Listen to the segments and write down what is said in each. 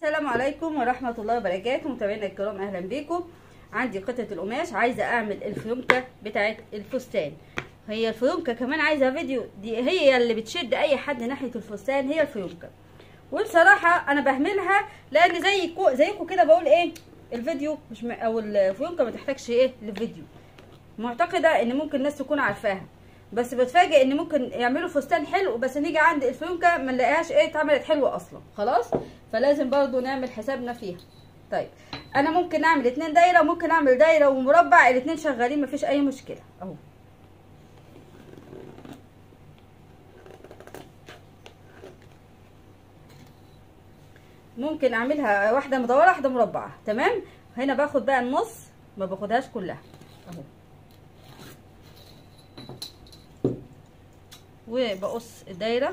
السلام عليكم ورحمة الله وبركاته متابعينا الكرام أهلا بيكم عندي قطعة القماش عايزة أعمل الفيونكة بتاعت الفستان هي الفيونكة كمان عايزة فيديو دي هي اللي بتشد أي حد ناحية الفستان هي الفيونكة وبصراحة أنا بهملها لأن زيكم زيكم كده بقول إيه الفيديو مش م... أو الفيونكة ما تحتاجش إيه للفيديو معتقدة إن ممكن الناس تكون عارفاها بس بتفاجئ ان ممكن يعملوا فستان حلو بس نيجي عند الفيونكه ما نلاقيهاش ايه اتعملت حلوه اصلا خلاص فلازم برضو نعمل حسابنا فيها طيب انا ممكن اعمل اتنين دايره وممكن اعمل دايره ومربع الاتنين شغالين مفيش اي مشكله اهو ممكن اعملها واحده مدوره واحده مربعه تمام هنا باخد بقى النص ما باخدهاش كلها اهو وبقص الدايره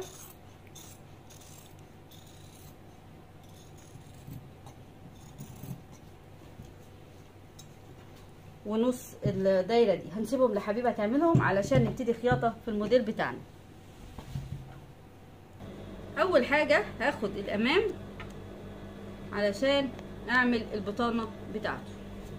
ونص الدايره دي هنسيبهم لحبيبه تعملهم علشان نبتدي خياطه في الموديل بتاعنا اول حاجه هاخد الامام علشان اعمل البطانه بتاعته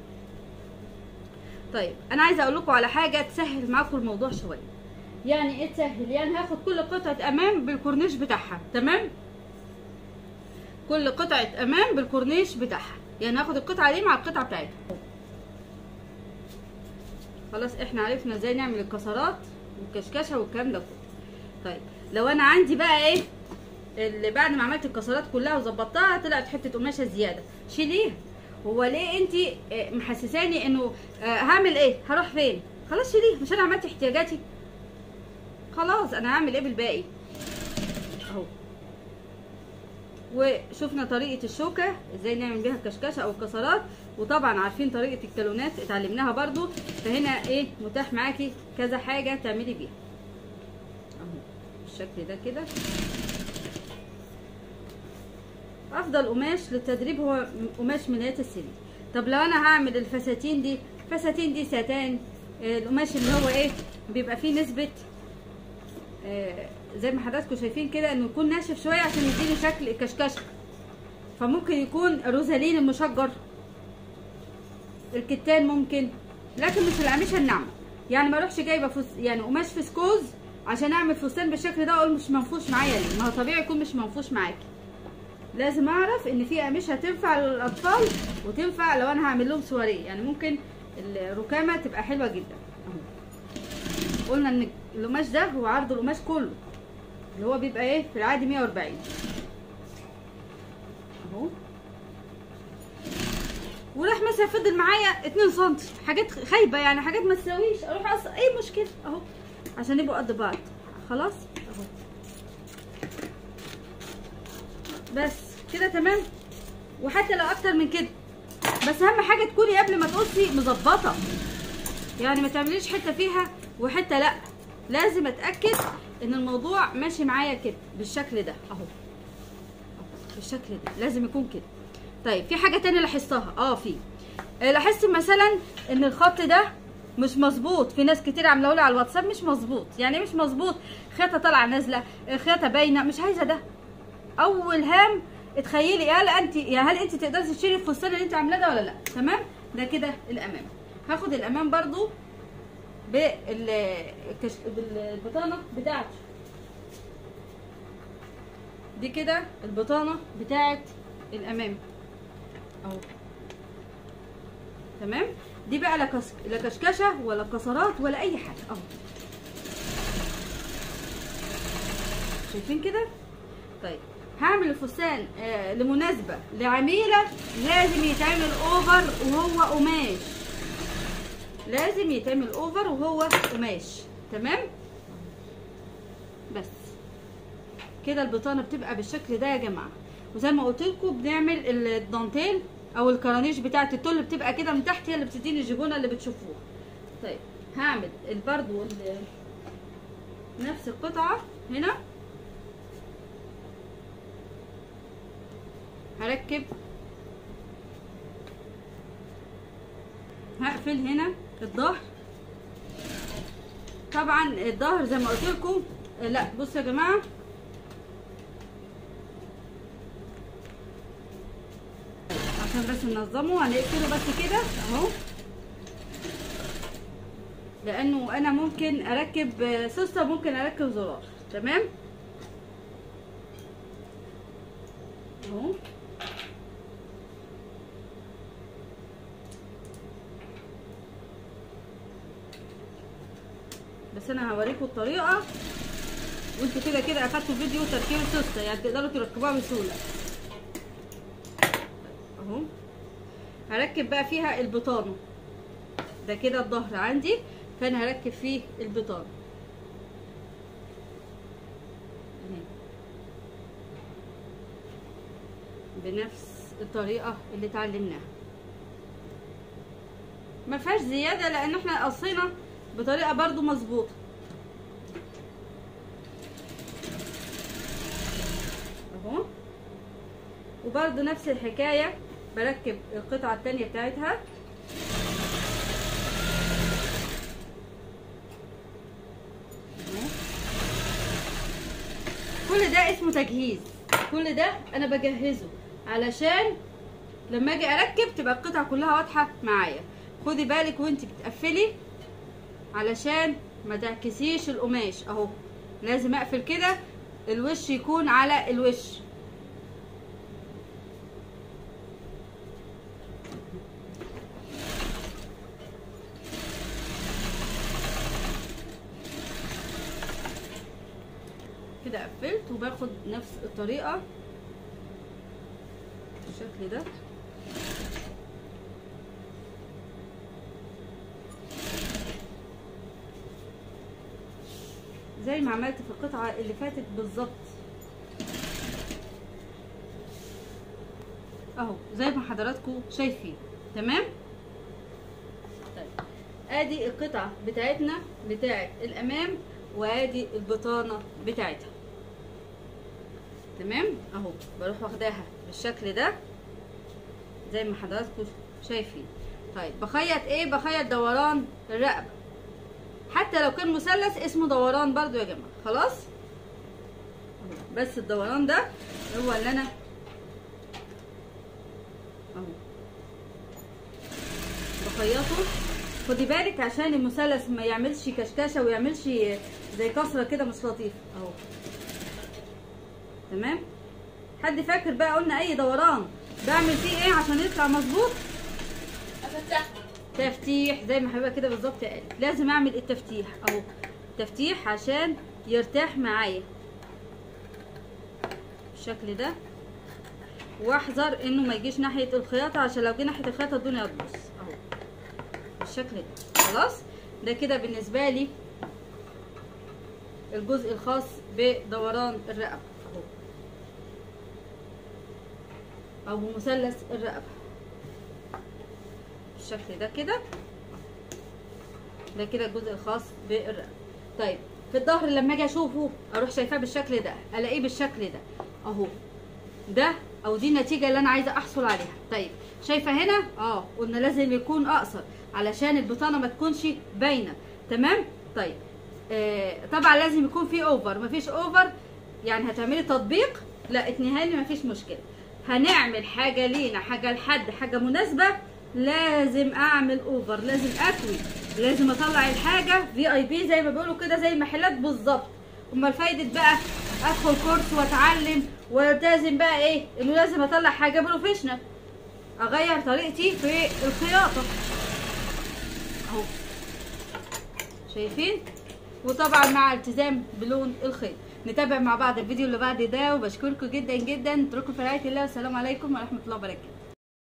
طيب انا عايزه اقول لكم على حاجه تسهل معاكم الموضوع شويه يعني ايه تسهل يعني هاخد كل قطعه امام بالكورنيش بتاعها تمام كل قطعه امام بالكورنيش بتاعها يعني هاخد القطعه دي مع القطعه بتاعتها خلاص احنا عرفنا ازاي نعمل الكسرات والكشكشه والكلام ده كله طيب لو انا عندي بقى ايه اللي بعد ما عملت الكسرات كلها وظبطتها طلعت حته قماشه زياده شيليها هو ليه انت محسساني انه هعمل ايه هروح فين خلاص شيليها مش انا عملت احتياجاتي خلاص انا هعمل ايه بالباقي اهو وشفنا طريقه الشوكه ازاي نعمل بيها الكشكشه او الكسرات وطبعا عارفين طريقه الكالونات اتعلمناها برضو فهنا ايه متاح معاكي كذا حاجه تعملي بيها اهو بالشكل ده كده افضل قماش للتدريب هو قماش ملايات السليم طب لو انا هعمل الفساتين دي الفساتين دي ساتان القماش اللي هو ايه بيبقى فيه نسبه آه زي ما حضراتكم شايفين كده انه يكون ناشف شويه عشان يديني شكل الكشكشه فممكن يكون روزالين المشجر الكتان ممكن لكن مش القماشه الناعمه يعني ما اروحش جايبه فس يعني قماش فسكوز عشان اعمل فستان بالشكل ده اقول مش منفوش معايا ليه ما هو طبيعي يكون مش منفوش معاكي لازم اعرف ان في قماشه تنفع للاطفال وتنفع لو انا هعمل لهم سواريه يعني ممكن الركامه تبقى حلوه جدا اهو قلنا ان القماش ده هو عرض القماش كله اللي هو بيبقى ايه في العادي 140 اهو وراح مثلا فضل معايا 2 سم حاجات خايبه يعني حاجات ما تساويش اروح اقص اي مشكله اهو عشان يبقوا قد بعض خلاص اهو بس كده تمام وحتى لو اكتر من كده بس اهم حاجه تكوني قبل ما تقصي مظبطه يعني ما تعمليش حته فيها وحته لا لازم اتاكد ان الموضوع ماشي معايا كده بالشكل ده اهو بالشكل ده لازم يكون كده طيب في حاجه تانية لاحظتها اه في لاحظت مثلا ان الخط ده مش مظبوط في ناس كتير عامله لي على الواتساب مش مظبوط يعني مش مظبوط خياطه طالعه نازله خياطه باينه مش عايزه ده اول هام اتخيلي هل انت يا هل انت تقدري تشيلي الفستان اللي انت عاملاه ده ولا لا تمام ده كده الامام هاخد الامام برضو بالكش... بالبطانه بتاعته دي كده البطانه بتاعت الامام اهو تمام دي بقى لا كس... لا كشكشه ولا كسرات ولا اي حاجه اهو شايفين كده طيب هعمل الفستان آه لمناسبه لعميله لازم يتعمل اوفر وهو قماش لازم يتعمل اوفر وهو قماش تمام بس كده البطانه بتبقى بالشكل ده يا جماعه وزي ما قلت لكم بنعمل الدانتيل او الكرانيش بتاعه التل بتبقى كده من تحت هي اللي بتديني الجبونه اللي بتشوفوها طيب هعمل برضو نفس القطعه هنا هركب هقفل هنا الظهر طبعا الظهر زي ما قلت لكم لا بصوا يا جماعه عشان بس ننظمه هنقفله بس كده اهو لانه انا ممكن اركب سوسته ممكن اركب زرار تمام اهو بس انا هوريكم الطريقه وانتوا كده كده اخدتوا فيديو تركيب السوسته يعني تقدروا تركبوها بسهوله اهو هركب بقى فيها البطانه ده كده الظهر عندي فانا هركب فيه البطانه بنفس الطريقه اللي اتعلمناها ما فيهاش زياده لان احنا قصينا بطريقه برضو مظبوطه اهو وبرضو نفس الحكايه بركب القطعه التانية بتاعتها كل ده اسمه تجهيز كل ده انا بجهزه علشان لما اجي اركب تبقى القطعه كلها واضحه معايا خدي بالك وانت بتقفلي علشان ما تعكسيش القماش اهو لازم اقفل كده الوش يكون على الوش كده قفلت وباخد نفس الطريقه بالشكل ده زي ما عملت في القطعة اللي فاتت بالظبط اهو زي ما حضراتكم شايفين تمام طيب ادي القطعة بتاعتنا بتاعت الامام وادي البطانة بتاعتها تمام اهو بروح واخداها بالشكل ده زي ما حضراتكم شايفين طيب بخيط ايه بخيط دوران الرقبه حتى لو كان مثلث اسمه دوران برضو يا جماعه خلاص بس الدوران ده هو اللي انا اهو بخيطه خدي بالك عشان المثلث ما يعملش كشكشه ويعملش زي كسره كده مش لطيفه اهو تمام حد فاكر بقى قلنا اي دوران بعمل فيه ايه عشان يطلع مظبوط تفتيح زي ما حبيبه كده بالظبط قالت لازم اعمل التفتيح اهو تفتيح عشان يرتاح معايا بالشكل ده واحذر انه ما يجيش ناحيه الخياطه عشان لو جه ناحيه الخياطه الدنيا هتبوظ اهو بالشكل ده خلاص ده كده بالنسبه لي الجزء الخاص بدوران الرقبه اهو او بمثلث الرقبه بالشكل ده كده ده كده الجزء الخاص بالرقبه طيب في الظهر لما اجي اشوفه اروح شايفاه بالشكل ده الاقيه بالشكل ده اهو ده او دي النتيجه اللي انا عايزه احصل عليها طيب شايفه هنا اه قلنا لازم يكون اقصر علشان البطانه ما تكونش باينه تمام طيب آه طبعا لازم يكون في اوفر مفيش اوفر يعني هتعملي تطبيق لا اتنيها لي مفيش مشكله هنعمل حاجه لينا حاجه لحد حاجه مناسبه لازم اعمل اوفر لازم اكوي لازم اطلع الحاجه في اي بي زي ما بيقولوا كده زي المحلات بالظبط امال فايده بقى ادخل كورس واتعلم والتزم بقى ايه انه لازم اطلع حاجه بروفيشنال اغير طريقتي في الخياطه اهو شايفين وطبعا مع التزام بلون الخيط نتابع مع بعض الفيديو اللي بعد ده وبشكركم جدا جدا اتركوا في رعايه الله والسلام عليكم ورحمه الله وبركاته